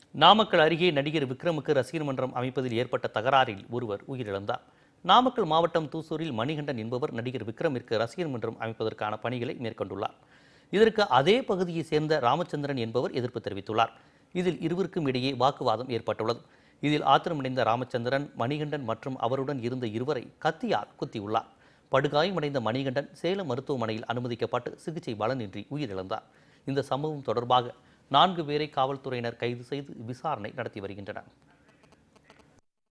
நாமக்கல் அருகே நடிகர் விக்ரமுக்கு ரசிகர் மன்றம் அமைப்பதில் ஏற்பட்ட தகராறில் ஒருவர் உயிரிழந்தார் நாமக்கல் மாவட்டம் தூசூரில் மணிகண்டன் என்பவர் நடிகர் விக்ரமிற்கு ரசிகர் மன்றம் அமைப்பதற்கான பணிகளை மேற்கொண்டுள்ளார் இதற்கு அதே பகுதியைச் சேர்ந்த ராமச்சந்திரன் என்பவர் எதிர்ப்பு தெரிவித்துள்ளார் இதில் இருவருக்கும் இடையே வாக்குவாதம் ஏற்பட்டுள்ளது இதில் ஆத்திரமடைந்த ராமச்சந்திரன் மணிகண்டன் மற்றும் அவருடன் இருந்த இருவரை கத்தியால் குத்தியுள்ளார் படுகாயமடைந்த மணிகண்டன் சேலம் மருத்துவமனையில் அனுமதிக்கப்பட்டு சிகிச்சை பலனின்றி உயிரிழந்தார் இந்த சம்பவம் தொடர்பாக நான்கு பேரை காவல்துறையினர் கைது செய்து விசாரணை நடத்தி வருகின்றனர்